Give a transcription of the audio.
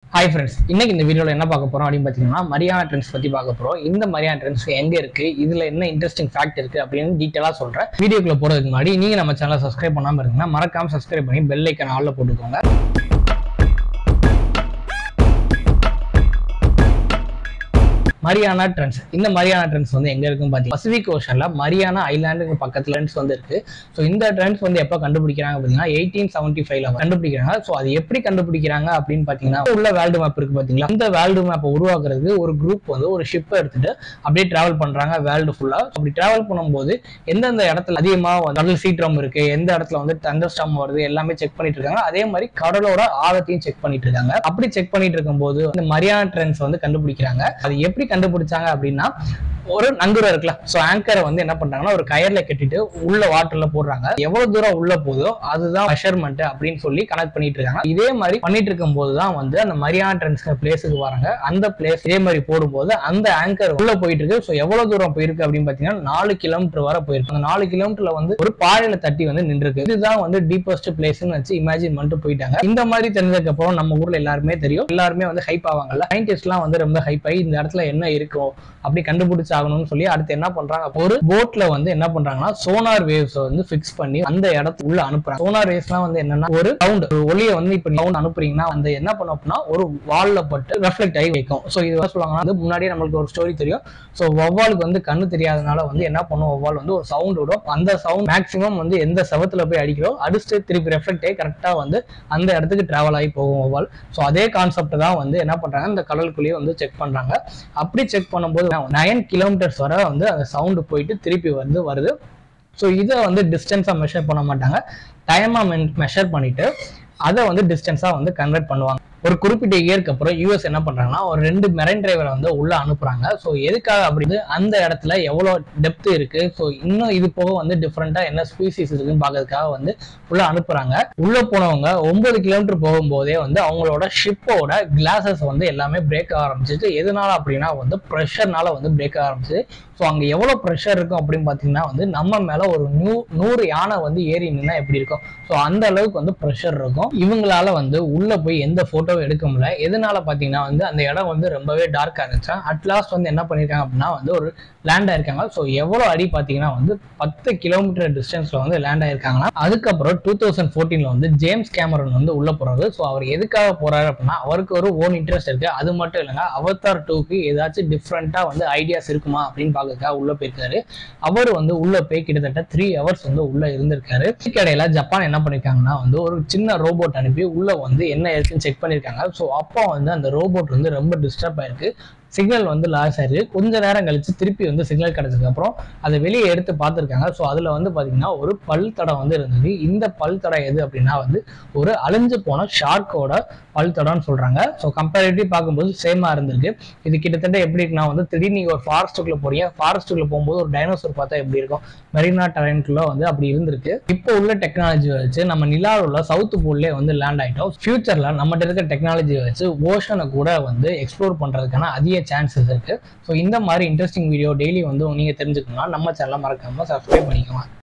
hi friends இன்னைக்கு இந்த வீடியோவில் என்ன பார்க்க போறோம் அப்படின்னு பார்த்தீங்கன்னா மரியானா ட்ரெண்ட்ஸ் பற்றி பார்க்க போறோம் இந்த மரியானா ட்ரெண்ட்ஸ் எங்க இருக்கு இதுல என்ன இன்ட்ரெஸ்டிங் ஃபேக்ட் இருக்கு அப்படின்னு டீட்டெயிலாக சொல்றேன் வீடியோக்குள்ள போறதுக்கு முன்னாடி நீங்க நம்ம சேனலை சப்ஸ்கிரைப் பண்ணாம இருந்தீங்கன்னா மறக்காம சப்ஸ்கிரைப் பண்ணி பெல் ஐக்கன் ஆல்ல போட்டுக்கோங்க மரியானா ட்ரெண்ட்ஸ் இந்த மரியானா ட்ரெண்ட்ஸ் வந்து எங்க இருக்குன்னு பார்த்தீங்கன்னா பசிபிக் ஓஷன்ல மரியானா ஐலாண்டுக்கு பக்கத்துல ட்ரெண்ட்ஸ் வந்து இருக்கு ஸோ இந்த ட்ரெண்ட்ஸ் வந்து எப்போ கண்டுபிடிக்கிறாங்க பார்த்தீங்கன்னா எயிட்டீன் செவன்டி ஃபைவ்ல கண்டுபிடிக்கிறாங்க ஸோ அது எப்படி கண்டுபிடிக்கிறாங்க அப்படின்னு பார்த்தீங்கன்னா உள்ள வேர்ல்டு மேப் இருக்கு பார்த்தீங்களா இந்த வேர்ல்டு மேப்பை உருவாக்குறதுக்கு ஒரு குரூப் வந்து ஒரு ஷிப்பை எடுத்துட்டு அப்படியே டிராவல் பண்றாங்க வேர்ல்டு ஃபுல்லா அப்படி டிராவல் பண்ணும்போது எந்தெந்த இடத்துல அதிகமா கடல் சீற்றம் இருக்கு எந்த இடத்துல வந்து தண்டர் ஸ்டாம் வருது எல்லாமே செக் பண்ணிட்டு இருக்காங்க அதே மாதிரி கடலோட ஆழத்தையும் செக் பண்ணிட்டு இருக்காங்க அப்படி செக் பண்ணிட்டு இருக்கும்போது இந்த மரியானா ட்ரெண்ட்ஸ் வந்து கண்டுபிடிக்கிறாங்க அது எப்படி கண்டுபிடிச்சாங்க அப்படின்னா ஒரு நங்குரம் இருக்குல்ல ஸோ ஆங்கரை வந்து என்ன பண்றாங்கன்னா ஒரு கயர்ல கட்டிட்டு உள்ள வாட்டர்ல போடுறாங்க எவ்வளவு தூரம் உள்ள போதோ அதுதான் மெஷர்மெண்ட் அப்படின்னு சொல்லி கனெக்ட் பண்ணிட்டு இருக்காங்க இதே மாதிரி பண்ணிட்டு இருக்கும் போது தான் வந்து அந்த மரியானா ட்ரெண்ட்ஸ் பிளேஸுக்கு வராங்க அந்த பிளேஸ் இதே மாதிரி போடும்போது அந்த ஆங்கர் உள்ள போயிட்டு இருக்கு ஸோ எவ்வளவு தூரம் போயிருக்கு அப்படின்னு பாத்தீங்கன்னா நாலு கிலோமீட்டர் வரை போயிருக்கு அந்த நாலு கிலோமீட்டர்ல வந்து ஒரு பாறையில தட்டி வந்து நின்றுருக்கு இதுதான் வந்து டீப்பஸ்ட் பிளேஸ்னு வச்சு இமேஜின் பண்ணிட்டு போயிட்டாங்க இந்த மாதிரி தெரிஞ்சதுக்கு அப்புறம் நம்ம ஊர்ல எல்லாருமே தெரியும் எல்லாருமே வந்து ஹைப் ஆவாங்கல்ல சயின்டிஸ்ட்லாம் வந்து ரொம்ப ஹைப் ஆகி இந்த இடத்துல என்ன இருக்கும் அப்படி கண்டுபிடிச்சு ஆகணும்னு சொல்லி அடுத்து என்ன பண்றாங்க ஒரு போட்ல வந்து என்ன பண்றாங்கன்னா சோனார் வேவ்ஸ் வந்து ஃபிக்ஸ் பண்ணி அந்த இடத்து உள்ள அனுப்புறாங்க சோனார் வேவ்ஸ்லாம் வந்து என்னன்னா ஒரு சவுண்ட் ஒரு ஒளியை வந்து இப்ப சவுண்ட் அனுப்புறீங்கன்னா அந்த என்ன பண்ணும் அப்படின்னா ஒரு வால்ல பட்டு ரெஃப்ளெக்ட் ஆகி வைக்கும் ஸோ இது என்ன சொல்லுவாங்கன்னா வந்து முன்னாடியே நம்மளுக்கு ஒரு ஸ்டோரி தெரியும் ஸோ வவ்வாலுக்கு வந்து கண்ணு தெரியாதனால வந்து என்ன பண்ணும் வவ்வால் வந்து ஒரு சவுண்ட் விடும் அந்த சவுண்ட் மேக்ஸிமம் வந்து எந்த செவத்துல போய் அடிக்கிறோம் அடிச்சுட்டு திருப்பி ரெஃப்ளெக்ட் ஆகி கரெக்டா வந்து அந்த இடத்துக்கு டிராவல் ஆகி போகும் வவ்வால் ஸோ அதே கான்செப்ட் தான் வந்து என்ன பண்றாங்க இந்த கடலுக்குள்ளேயே வந்து செக் பண்றாங்க அப்படி செக் பண்ணும்போது நயன் கிலோமீட்டர்ஸ் வரை வந்து அந்த சவுண்டு போயிட்டு திருப்பி வந்து வருது ஸோ இதை வந்து டிஸ்டன்ஸாக மெஷர் பண்ண மாட்டாங்க டைமாக மெஷர் பண்ணிட்டு அதை வந்து டிஸ்டன்ஸாக வந்து கன்வெர்ட் பண்ணுவாங்க ஒரு குறிப்பிட்ட இயருக்கு அப்புறம் யூஎஸ் என்ன பண்றாங்கன்னா ஒரு ரெண்டு மெரைன் டிரைவரை வந்து உள்ள அனுப்புறாங்க ஸோ எதுக்காக அப்படின்னு அந்த இடத்துல எவ்வளோ டெப்த் இருக்கு ஸோ இன்னும் இது போக வந்து டிஃப்ரெண்டா என்ன ஸ்பீசிஸ் இருக்குன்னு பார்க்கறதுக்காக வந்து உள்ள அனுப்புறாங்க உள்ள போனவங்க ஒன்பது கிலோமீட்டர் போகும்போதே வந்து அவங்களோட ஷிப்போட கிளாஸஸ் வந்து எல்லாமே பிரேக் ஆரம்பிச்சிச்சு எதனால அப்படின்னா வந்து ப்ரெஷர்னால வந்து பிரேக் ஆரம்பிச்சு ஸோ அங்கே எவ்வளோ ப்ரெஷர் இருக்கும் அப்படின்னு பார்த்தீங்கன்னா வந்து நம்ம மேலே ஒரு நூ நூறு யானை வந்து ஏறி நின்னா எப்படி இருக்கும் ஸோ அந்த அளவுக்கு வந்து ப்ரெஷர் இருக்கும் இவங்களால வந்து உள்ள போய் எந்த ஃபோட்டோவும் எடுக்க முடியல எதனால பார்த்தீங்கன்னா வந்து அந்த இடம் வந்து ரொம்பவே டார்க்காக இருந்துச்சு அட் லாஸ்ட் வந்து என்ன பண்ணியிருக்காங்க அப்படின்னா வந்து ஒரு லேண்ட் ஆயிருக்காங்க ஸோ எவ்வளோ அடி பார்த்தீங்கன்னா வந்து பத்து கிலோமீட்டர் டிஸ்டன்ஸ்ல வந்து லேண்ட் ஆயிருக்காங்கன்னா அதுக்கப்புறம் டூ தௌசண்ட் ஃபோர்டீன்ல வந்து ஜேம்ஸ் கேமரன் வந்து உள்ள போறாரு ஸோ அவர் எதுக்காக போறாரு அப்படின்னா அவருக்கு ஒரு ஓன் இன்ட்ரெஸ்ட் இருக்கு அது மட்டும் இல்லைங்க அவதார் டூக்கு ஏதாச்சும் டிஃப்ரெண்டா வந்து ஐடியாஸ் இருக்குமா அப்படின்னு பார்க்கறதுக்காக உள்ள போயிருக்காரு அவர் வந்து உள்ள போய் கிட்டத்தட்ட த்ரீ ஹவர்ஸ் வந்து உள்ள இருந்திருக்காரு இதுக்கிடையில ஜப்பான் என்ன பண்ணிருக்காங்கன்னா வந்து ஒரு சின்ன ரோபோட் அனுப்பி உள்ள வந்து என்ன இருக்குன்னு செக் பண்ணிருக்காங்க ஸோ அப்போ வந்து அந்த ரோபோட் வந்து ரொம்ப டிஸ்டர்ப் ஆயிருக்கு சிக்னல் வந்து லாஸ் ஆயிருக்கு கொஞ்ச நேரம் கழிச்சு திருப்பி வந்து சிக்னல் கிடைச்சதுக்கு அப்புறம் அதை வெளியே எடுத்து பார்த்துருக்காங்க ஸோ அதுல வந்து பாத்தீங்கன்னா ஒரு பல் தடம் வந்து இருந்தது இந்த பல் தடம் எது அப்படின்னா வந்து ஒரு அழிஞ்சு போன ஷார்க்கோட பல் தடம்னு சொல்றாங்க ஸோ கம்பேரிட்டிவ் பார்க்கும்போது சேமா இருந்திருக்கு இது கிட்டத்தட்ட எப்படி இருக்குன்னா வந்து திடீர்னு நீங்க ஒரு ஃபாரஸ்ட்டுக்குள்ள போறீங்க ஃபாரஸ்ட்டுக்குள்ள போகும்போது ஒரு டைனோசர் பார்த்தா எப்படி இருக்கும் மெரினா டரண்ட்ல வந்து அப்படி இருந்திருக்கு இப்போ உள்ள டெக்னாலஜி வச்சு நம்ம நிலாவில் உள்ள சவுத் போல்லே வந்து லேண்ட் ஆயிட்டோம் ஃபியூச்சர்ல நம்மகிட்ட இருக்க டெக்னாலஜி வச்சு ஓஷனை கூட வந்து எக்ஸ்ப்ளோர் பண்றதுக்கான அதிக சான்சஸ் இருக்கு ஸோ இந்த மாதிரி இன்ட்ரெஸ்டிங் வீடியோ டெய்லி வந்து நீங்க தெரிஞ்சுக்கணும்னா நம்ம சேனலை மறக்காம சப்ஸ்கிரைப் பண்ணிக்கலாம்